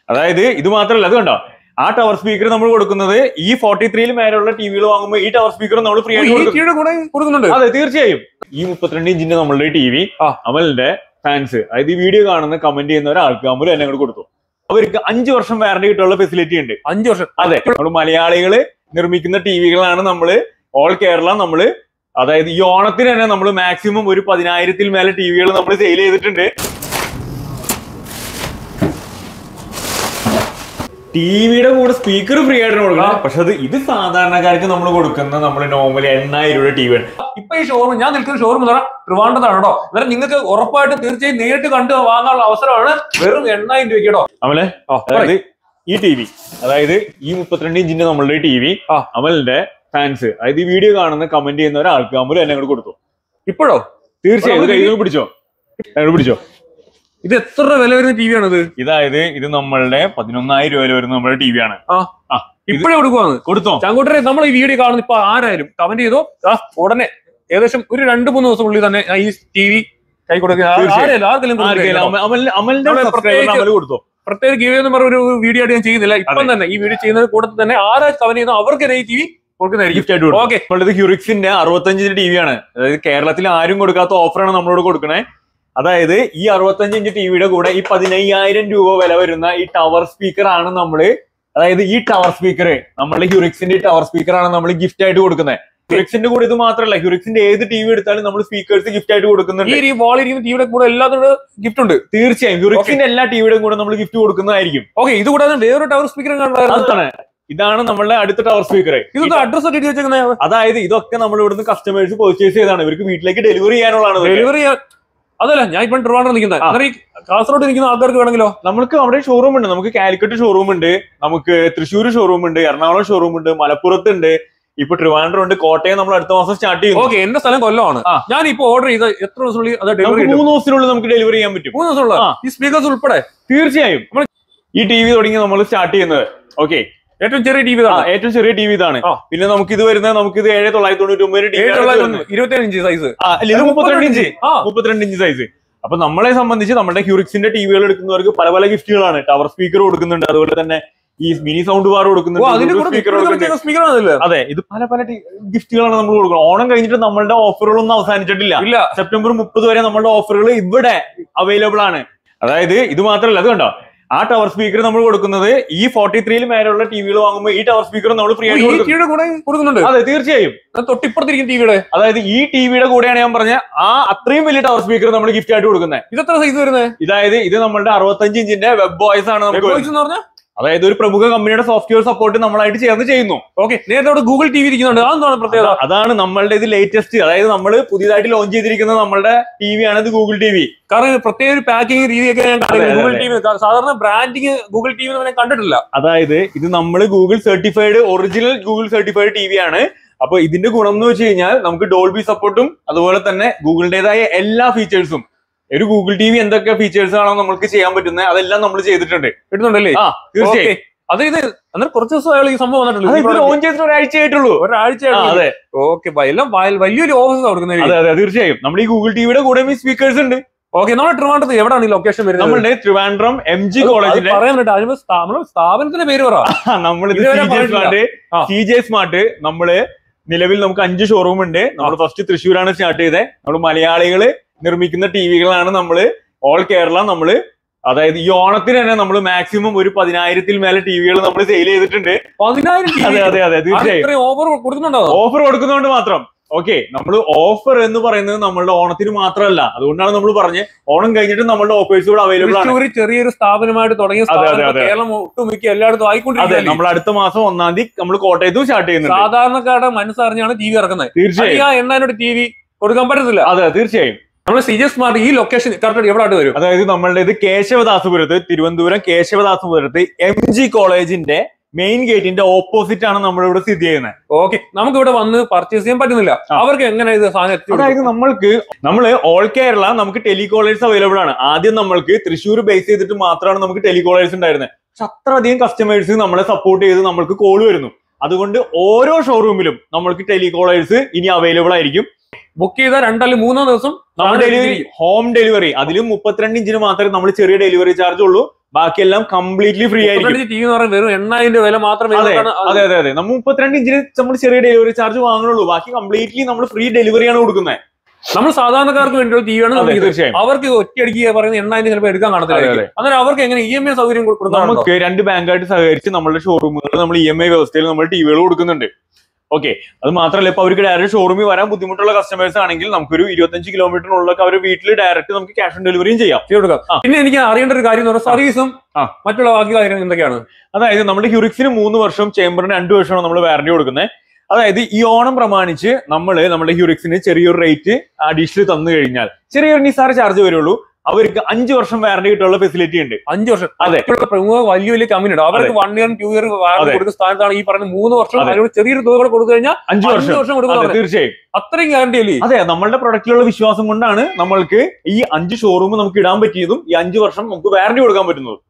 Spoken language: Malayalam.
അതായത് ഇത് മാത്രമല്ല അത് കണ്ടോ ആ ടവർ സ്പീക്കർ നമ്മൾ കൊടുക്കുന്നത് ഈ ഫോർട്ടി ത്രീയിൽ മേലുള്ള ടിവികൾ വാങ്ങുമ്പോൾ ഈ ടവർ സ്പീക്കർ നമ്മൾ ഫ്രീ ആയിട്ട് ഈ കൊടുക്കും ടീയുടെ കൂടെ കൊടുക്കുന്നുണ്ട് അതെ തീർച്ചയായും ഈ മുപ്പത്തിരണ്ട് ഇഞ്ചിന്റെ നമ്മളുടെ ടി വി ആ. അമലിന്റെ ഫാൻസ് അതായത് ഈ വീഡിയോ കാണുന്ന കമന്റ് ചെയ്യുന്ന ഒരാൾക്ക് അമൽ എന്നെ കൂടെ കൊടുത്തു അവർക്ക് അഞ്ചു വർഷം വാറണ്ടി കിട്ടാനുള്ള ഫെസിലിറ്റി ഉണ്ട് അഞ്ചു വർഷം അതെ നമ്മൾ മലയാളികള് നിർമ്മിക്കുന്ന ടിവികളാണ് നമ്മള് ഓൾ കേരള നമ്മള് അതായത് ഈ ഓണത്തിന് തന്നെ നമ്മൾ മാക്സിമം ഒരു പതിനായിരത്തിൽ മേലെ ടിവികൾ നമ്മൾ സെയിൽ ചെയ്തിട്ടുണ്ട് ടിവിയുടെ കൂടെ സ്പീക്കർ ഫ്രീ ആയിട്ട് കൊടുക്കണം പക്ഷെ അത് ഇത് സാധാരണക്കാർക്ക് നമ്മൾ കൊടുക്കുന്ന നമ്മൾ നോർമലി എണ്ണായിരം രൂപ ടി വി ഇപ്പൊ ഈ ഷോറൂം ഞാൻ നിൽക്കുന്ന ഷോറൂം എന്ന് പറഞ്ഞാൽ ട്രിവാൻഡത്താണ് കേട്ടോ അന്നേരം നിങ്ങൾക്ക് ഉറപ്പായിട്ടും തീർച്ചയായും നേരിട്ട് കണ്ട് വാങ്ങാനുള്ള അവസരമാണ് വെറും എണ്ണായിരം രൂപ കേട്ടോ അമലെ അതായത് ഈ ടി വി അതായത് ഈ മുപ്പത്തിരണ്ട് ഇഞ്ചിന്റെ നമ്മളുടെ ടി വി ആ. അമലിന്റെ ഫാൻസ് അതായത് ഈ വീഡിയോ കാണുന്ന കമന്റ് ചെയ്യുന്ന ഒരാൾക്ക് അമൽ എന്നെ കൂടെ കൊടുത്തു ഇപ്പോഴോ തീർച്ചയായും ഇത് കയ്യിൽ പിടിച്ചോ കയ്യിൽ പിടിച്ചോ ഇത് എത്ര രൂപ വില വരുന്ന ടി വി ആണിത് ഇതായത് ഇത് നമ്മളുടെ പതിനൊന്നായിരം രൂപ വരുന്ന നമ്മുടെ ടി വി ആണ് ആ ആ ഇപ്പോഴേ കൊടുക്കുവാന്ന് കൊടുത്തോ ചാങ്കൂട്ടരെ നമ്മൾ ഈ വീഡിയോ കാണുന്ന ഇപ്പൊ ആരായാലും കമന്റ് ചെയ്തോ ആ ഉടനെ ഏകദേശം ഒരു രണ്ട് മൂന്ന് ദിവസം ഉള്ളിൽ തന്നെ ഞാൻ ഈ ടി വി കൈ കൊടുക്കുക തീർച്ചയായും. ആരെയല്ല ആർക്കെങ്കിലും കൊടുക്കുക ആർക്കെങ്കിലും കേട്ടോ. അമൽ- അമൽ- അമലിന്റെ നമ്മളെ subscriber പ്രത്യേകിച്ച് അമൽ കൊടുത്തോ പ്രത്യേക ഗീവ് എന്ന് പറഞ്ഞ ഒരു വീഡിയോ ആയിട്ട് ഞാൻ ചെയ്യുന്നില്ല ഇപ്പം അതെ. തന്നെ ഈ വീഡിയോ ചെയ്യുന്നത് കൂടെ തന്നെ ആരാ കമന്റ് ചെയ്യുന്നോ അവർക്ക് തന്നെ ഈ ടി വി കൊടുക്കുന്നതായിരിക്കും ഗിഫ്റ്റ് ആയിട്ട് കൊടുക്കും ഓക്കെ നമ്മളുടെ ഹ്യൂറിക്സിന്റെ അറുപത്തഞ്ചിന്റെ ടി വി ആണ് അതായത് കേരളത്തിൽ ആരും കൊടുക്കാത്ത ഓഫറാണ് നമ്മളോട് കൊടുക്കണേ അതായത് ഈ അറുപത്തഞ്ച് ഇഞ്ച് ടിവിയുടെ കൂടെ ഈ പതിനയ്യായിരം രൂപ വില വരുന്ന ഈ ടവർ സ്പീക്കർ ആണ് നമ്മള് അതായത് ഈ ടവർ സ്പീക്കർ നമ്മളുടെ ഹ്യൂറിക്സിന്റെ ടവർ സ്പീക്കർ ആണ് നമ്മൾ ഗിഫ്റ്റ് ആയിട്ട് കൊടുക്കുന്നത് ഹ്യൂറിക്സിന്റെ കൂടെ ഇത് മാത്രമല്ല ഹ്യൂറിക്സിന്റെ ഏത് ടി വി എടുത്താലും നമ്മൾ സ്പീക്കേഴ്സ് ഗിഫ്റ്റ് ആയിട്ട് കൊടുക്കുന്നുണ്ട് ഈ വാൾ ഇരിക്കുന്ന ടിവിയുടെ കൂടെ എല്ലാത്തിനും ഗിഫ്റ്റ് ഉണ്ട് തീർച്ചയായും ഹ്യൂറിക്സിന്റെ എല്ലാ ടിവിയുടെയും കൂടെ നമ്മൾ ഗിഫ്റ്റ് കൊടുക്കുന്നതായിരിക്കും ഓക്കെ ഇത് കൂടാതെ വേറൊരു ടവർ സ്പീക്കർ കണ്ടായിരുന്നു അതാണ് ഇതാണ് നമ്മളുടെ അടുത്ത ടവർ സ്പീക്കർ ഇതൊക്കെ അഡ്രസ് ഒക്കെ എഴുതി വെച്ചേക്കുന്നത് അതായത് ഇതൊക്കെ നമ്മൾ ഇവിടുന്ന് കസ്റ്റമേഴ്സ് പർച്ചേസ് ചെയ്താണ് ഇവർക്ക് വീട്ടിലേക്ക് ഡെലിവറി ചെയ്യാനുള്ളതാണ് ഇതൊക്കെ. ഡെലിവറി അതല്ല ഞാൻ ഇപ്പം ട്രിവാൻഡ്രം നിൽക്കുന്നത് ആ. അന്നേരം ഈ കാസർഗോഡ് നിൽക്കുന്ന ആൾക്കാർക്ക് വേണമെങ്കിലോ നമുക്ക് അവിടെ ഷോറൂം ഉണ്ട് നമുക്ക് കാലിക്കറ്റ് ഷോറൂം ഉണ്ട് നമുക്ക് തൃശ്ശൂർ ഷോറൂം ഉണ്ട് എറണാകുളം ഷോറൂം ഉണ്ട് മലപ്പുറത്ത് ഉണ്ട് ഇപ്പൊ ട്രിവാൻഡ്രം ഉണ്ട് കോട്ടയം നമ്മൾ അടുത്ത മാസം സ്റ്റാർട്ട് ചെയ്യും ഓക്കെ എന്റെ സ്ഥലം കൊല്ലമാണ് ആ. ഞാൻ ഇപ്പൊ ഓർഡർ ചെയ്ത എത്ര ദിവസത്തിനുള്ളിൽ അത് ഡെലിവറി നമുക്ക് മൂന്ന് ദിവസത്തിനുള്ളിൽ നമുക്ക് ഡെലിവറി ചെയ്യാൻ പറ്റും മൂന്ന് ദിവസമുള്ള ആ. ഈ സ്പീക്കേഴ്സ് ഉൾപ്പെടെ തീർച്ചയായും ഈ ടി വി തുടങ്ങി നമ്മൾ സ്റ്റാർട്ട് ചെയ്യുന്നത് ഓക്കെ ഏറ്റവും ചെറിയ ടി വി ഏറ്റവും ചെറിയ ടി വി ഇതാണ് ആ. പിന്നെ നമുക്ക് ഇത് വരുന്നത് നമുക്ക് ഇത് ഏഴ് തൊള്ളായിരത്തി തൊണ്ണൂറ്റി ഒമ്പത് ടി വി ഇരുപത്തി ഇഞ്ച് സൈസ് അല്ല ഇത് മുപ്പത്തിരണ്ട് ഇഞ്ച് ആ മുപ്പത്തിരണ്ട് ഇഞ്ച് സൈസ് അപ്പൊ നമ്മളെ സംബന്ധിച്ച് നമ്മുടെ ഹ്യൂറിക്സിന്റെ ടിവികൾ എടുക്കുന്നവർക്ക് പല പല ഗിഫ്റ്റുകളാണ് ടവർ സ്പീക്കർ കൊടുക്കുന്നുണ്ട് അതുപോലെ തന്നെ ഈ മിനി സൗണ്ട് ബാർ ഓ അതിന്റെ കൊടുക്കുന്നുണ്ട് കൂടെ സ്പീക്കർ കൊടുക്കുന്നുണ്ട് സ്പീക്കർ ആണല്ലേ അതെ ഇത് പല പല ടി- ഗിഫ്റ്റുകളാണ് നമ്മൾ കൊടുക്കുന്നത് ഓണം കഴിഞ്ഞിട്ട് നമ്മളുടെ ഓഫറുകളൊന്നും അവസാനിച്ചിട്ടില്ല ഇല്ല സെപ്റ്റംബർ മുപ്പത് വരെ നമ്മളുടെ ഓഫറുകൾ ഇവിടെ അവൈലബിൾ ആണ് അതായത് ഇത് മാത്രമല്ല അത് കണ്ടോ ആ ടവർ സ്പീക്കർ നമ്മൾ കൊടുക്കുന്നത് ഈ ഫോർട്ടി ത്രീയിൽ മേലുള്ള ടിവികൾ വാങ്ങുമ്പോൾ ഈ ടവർ സ്പീക്കർ നമ്മൾ ഫ്രീ ഈ ആയിട്ട് കൊടുക്കും ടിവിയുടെ കൂടെ കൊടുക്കുന്നുണ്ട് അതെ തീർച്ചയായും അത് തൊട്ടിപ്പുറത്തിരിക്കുന്ന ടിവിയുടെ അതായത് ഈ ടിവിയുടെ കൂടെയാണ് ഞാൻ പറഞ്ഞ ആ അത്രയും വലിയ ടവർ സ്പീക്കർ നമ്മൾ ഗിഫ്റ്റ് ആയിട്ട് കൊടുക്കുന്നത് ഇതെത്ര സൈസ് വരുന്നത് ഇതായത് ഇത് നമ്മളുടെ അറുപത്തഞ്ച് ഇഞ്ചിന്റെ വെബ് വോയിസ് ആണ് നമുക്ക് വരുന്നത്. എന്ന് പറഞ്ഞാൽ അതായത് ഒരു പ്രമുഖ കമ്പനിയുടെ സോഫ്റ്റ്വെയർ സപ്പോർട്ട് നമ്മളായിട്ട് ചേർന്ന് ചെയ്യുന്നു ഓക്കെ നേരത്തെ അവിടെ ഗൂഗിൾ ടി വി ഇരിക്കുന്നുണ്ട് അതെന്താണ് പ്രത്യേകത അതാണ് നമ്മളുടെ ഇത് ലേറ്റസ്റ്റ് അതായത് നമ്മൾ പുതിയതായിട്ട് ലോഞ്ച് ചെയ്തിരിക്കുന്ന നമ്മളുടെ ടി വി ആണ് ഇത് ഗൂഗിൾ ടി വി കാരണം ഇത് പ്രത്യേക ഒരു പാക്കിംഗ് രീതിയൊക്കെ ഞാൻ അതെ, അതെ, ഗൂഗിൾ അതെ. ടി വി സാധാരണ ബ്രാൻഡിങ് ഗൂഗിൾ ടി വി ഞാൻ കണ്ടിട്ടില്ല അതായത് ഇത് നമ്മൾ Google certified original Google certified T V ആണ് അപ്പൊ ഇതിന്റെ ഗുണം എന്ന് വെച്ച് കഴിഞ്ഞാൽ നമുക്ക് ഡോൾബി സപ്പോർട്ടും അതുപോലെ തന്നെ ഗൂഗിളിന്റേതായ എല്ലാ ഫീച്ചേഴ്സും ഒരു ഗൂഗിൾ ടി വി എന്തൊക്കെ ഫീച്ചേഴ്സ് ആണോ നമുക്ക് ചെയ്യാൻ പറ്റുന്നത് അതെല്ലാം നമ്മൾ ചെയ്തിട്ടുണ്ട് കിട്ടുന്നുണ്ടല്ലേ ആ തീർച്ചയായും Okay. അത് ഇത് അന്നേരം കുറച്ച് ദിവസം അയാൾ ഈ സംഭവം അത് ഇത് വന്നിട്ടുണ്ട് ലോഞ്ച് ചെയ്തിട്ട് ഒരാഴ്ച ആയിട്ടുള്ളൂ ഒരാഴ്ച ആ, അതെ ഓക്കെ എല്ലാം വയ- വലിയൊരു ഓഫീസ് കൊടുക്കുന്നത് അതെ അതെ തീർച്ചയായും നമ്മൾ ഈ ഗൂഗിൾ ടിവിയുടെ കൂടെ ഈ സ്പീക്കേഴ്സ് ഉണ്ട് ഓക്കെ നമ്മുടെ ട്രിവാൻഡ്രത്ത് എവിടെയാണ് ഈ ലൊക്കേഷൻ വരുന്നത് നമ്മളുടെ ട്രിവാൻഡ്രം എം ജി അത് കോളേജിലെ പറയാൻ പറ്റും അതിന് സ്ഥാ- നമ്മള് സ്ഥാപനത്തിന്റെ പേര് പറ നമ്മൾ ഇതുവരെ സി ജെ പറഞ്ഞിട്ടില്ല. സ്മാർട്ട് ആ. സി ജെ സ്മാർട്ട് നമ്മള് നിലവിൽ നമുക്ക് അഞ്ച് ഷോറൂം ഉണ്ട് നമ്മൾ ഫസ്റ്റ് തൃശ്ശൂരാണ് സ്റ്റാർട്ട് ചെയ്തത് നമ്മൾ മലയാളികള് നിർമ്മിക്കുന്ന ടിവികളാണ് നമ്മള് ഓൾ കേരള നമ്മള് അതായത് ഈ ഓണത്തിന് തന്നെ നമ്മൾ മാക്സിമം ഒരു പതിനായിരത്തിൽ മേലെ ടിവികൾ നമ്മൾ സെയിൽ ചെയ്തിട്ടുണ്ട് പതിനായിരം TV. അതെ അതെ അതെ അത് തീർച്ചയായും ഇത്രയും ഓഫർ കൊടുക്കുന്നുണ്ടോ ഓഫർ കൊടുക്കുന്നതുകൊണ്ട് മാത്രം ഓക്കെ നമ്മൾ ഓഫർ എന്ന് പറയുന്നത് നമ്മളുടെ ഓണത്തിന് മാത്രമല്ല അതുകൊണ്ടാണ് നമ്മൾ പറഞ്ഞത് ഓണം കഴിഞ്ഞിട്ട് നമ്മളുടെ ഓഫേഴ്സ് കൂടെ അവൈലബിൾ ആണ് തൃശ്ശൂര് ചെറിയൊരു സ്ഥാപനമായിട്ട് തുടങ്ങിയ അതെ, അതെ, സ്ഥാപനം അതെ. കേരളം ഒട്ടുമിക്ക എല്ലായിടത്തും അതെ ആയിക്കൊണ്ടിരിക്കുകയല്ലേ നമ്മൾ അടുത്ത മാസം ഒന്നാം തീയതി നമ്മൾ കോട്ടയത്തും സ്റ്റാർട്ട് ചെയ്യുന്നുണ്ട് സാധാരണക്കാരുടെ മനസ്സറിഞ്ഞാണ് ടി വി ഇറക്കുന്നത് തീർച്ചയായും ആ എണ്ണാനോട് ടി വി കൊടുക്കാൻ പറ്റത്തില്ല അതെ തീർച്ചയായും നമ്മൾ സി ജി സ്മാർട്ട് ഈ ലൊക്കേഷൻ കറക്റ്റ് എവിടെ ആയിട്ട് വരും അതായത് നമ്മളുടെ ഇത് കേശവദാസപുരത്ത് തിരുവനന്തപുരം കേശവദാസപുരത്ത് എം ജി കോളേജിന്റെ മെയിൻ ഗേറ്റിന്റെ ഓപ്പോസിറ്റ് ആണ് നമ്മളിവിടെ സ്ഥിതി ചെയ്യുന്നത് ഓക്കെ നമുക്ക് ഇവിടെ വന്ന് പർച്ചേസ് ചെയ്യാൻ പറ്റുന്നില്ല ആ. അവർക്ക് എങ്ങനെ ഇത് സാധനം എത്തിച്ചു അതായത് നമ്മൾക്ക് നമ്മള് ഓൾ കേരള നമുക്ക് ടെലികോളേഴ്സ് അവൈലബിൾ ആണ് ആദ്യം നമ്മൾക്ക് തൃശ്ശൂർ ബേസ് ചെയ്തിട്ട് മാത്രമാണ് നമുക്ക് ടെലികോളേഴ്സ് ഉണ്ടായിരുന്നത് പക്ഷെ അത്രയധികം കസ്റ്റമേഴ്സ് നമ്മളെ സപ്പോർട്ട് ചെയ്ത് നമ്മൾക്ക് കോൾ വരുന്നു അതുകൊണ്ട് ഓരോ ഷോറൂമിലും നമ്മൾക്ക് ടെലികോളേഴ്സ് ഇനി അവൈലബിൾ ആയിരിക്കും ബുക്ക് ചെയ്ത രണ്ടല്ല മൂന്നോ ദിവസം നമ്മൾ ഡെലിവറി ഹോം ഡെലിവറി അതിലും മുപ്പത്തിരണ്ട് ഇഞ്ചിന് മാത്രമേ നമ്മൾ ചെറിയ ഡെലിവറി ചാർജ് ഉള്ളൂ ബാക്കിയെല്ലാം കംപ്ലീറ്റ്ലി ഫ്രീ ആയിരിക്കും ടി വി എന്ന് പറയുന്നത് വെറും എണ്ണായിരം രൂപ വില മാത്രമേ അതെ ഇതിനകത്താണ് അത് അതെ അതെ അതെ നമ്മൾ മുപ്പത്തിരണ്ട് ഇഞ്ചിന് നമ്മൾ ചെറിയ ഡെലിവറി ചാർജ് വാങ്ങുള്ളൂ ബാക്കി കംപ്ലീറ്റ്ലി നമ്മൾ ഫ്രീ ഡെലിവറിയാണ് കൊടുക്കുന്നത് നമ്മൾ സാധാരണക്കാർക്ക് വേണ്ടിയുള്ള ടി വിയാണ് അതെ നമുക്ക് ഇത്. തീർച്ചയായും അവർക്ക് ഒറ്റയടിക്ക് പറയുന്ന എണ്ണായിരം ചിലപ്പോൾ എടുക്കാൻ അതെ, കാണത്തില്ല അന്നേരം അവർക്ക് എങ്ങനെ ഇ എം ഐ സൗകര്യം കൊടുക്കാറുണ്ടോ നമുക്ക് രണ്ട് ബാങ്കായിട്ട് സഹകരിച്ച് നമ്മുടെ ഷോറൂമുകൾ നമ്മൾ ഇ എം ഐ വ്യവസ്ഥയിൽ നമ്മൾ ടിവികൾ കൊടുക്കുന്നുണ്ട് ഓക്കെ അത് മാത്രമല്ല ഇപ്പൊ അവർക്ക് ഡയറക്റ്റ് ഷോറൂമിൽ വരാൻ ബുദ്ധിമുട്ടുള്ള കസ്റ്റമേഴ്സ് ആണെങ്കിൽ നമുക്കൊരു ഇരുപത്തഞ്ച് കിലോമീറ്ററിനുള്ളൊക്കെ അവർ വീട്ടിൽ ഡയറക്റ്റ് നമുക്ക് ക്യാഷ് ഓൺ ഡെലിവറിയും ചെയ്യാം ചെയ്ത് കൊടുക്കാം ആ. പിന്നെ എനിക്ക് അറിയേണ്ട ഒരു കാര്യം എന്ന് പറഞ്ഞാൽ സർവീസും ആ. മറ്റുള്ള ബാക്കി കാര്യങ്ങൾ എന്തൊക്കെയാണ് അതായത് നമ്മുടെ ഹ്യൂറിക്സിന് മൂന്ന് വർഷം ചേംബറിന് രണ്ട് വർഷമാണ് നമ്മൾ വാറണ്ടി കൊടുക്കുന്നത് അതായത് ഈ ഓണം പ്രമാണിച്ച് നമ്മൾ നമ്മുടെ ഹ്യൂറിക്സിന് ചെറിയൊരു റേറ്റ് അഡീഷണൽ തന്നു കഴിഞ്ഞാൽ ചെറിയൊരു നിസാര ചാർജ് വരുള്ളൂ അവർക്ക് അഞ്ച് വർഷം വാറണ്ടി കിട്ടാനുള്ള ഫെസിലിറ്റി ഉണ്ട് അഞ്ച് വർഷം അതെ. ഇപ്പോഴത്തെ പ്രമുഖ വലിയ വലിയ കമ്പനി ഉണ്ട് അവർക്ക് വൺ ഇയർ ടു ഇയർ അതെ. കൊടുക്കുന്ന സ്ഥാനത്താണ് ഈ പറയുന്ന മൂന്ന് വർഷം അതെ. അതിനോട് ചെറിയൊരു തുക കൂടെ കൊടുത്തു കഴിഞ്ഞാൽ അഞ്ച് അഞ്ച് വർഷം വർഷം അതെ കൊടുക്കുന്നത് തീർച്ചയായും അത്രയും ഗ്യാരണ്ടി അല്ലേ അതെ നമ്മളുടെ പ്രൊഡക്റ്റിലുള്ള വിശ്വാസം കൊണ്ടാണ് നമ്മൾക്ക് ഈ അഞ്ച് ഷോറൂം നമുക്ക് ഇടാൻ പറ്റിയതും ഈ അഞ്ച് വർഷം നമുക്ക് വാറണ്ടി കൊടുക്കാൻ പറ്റുന്നത്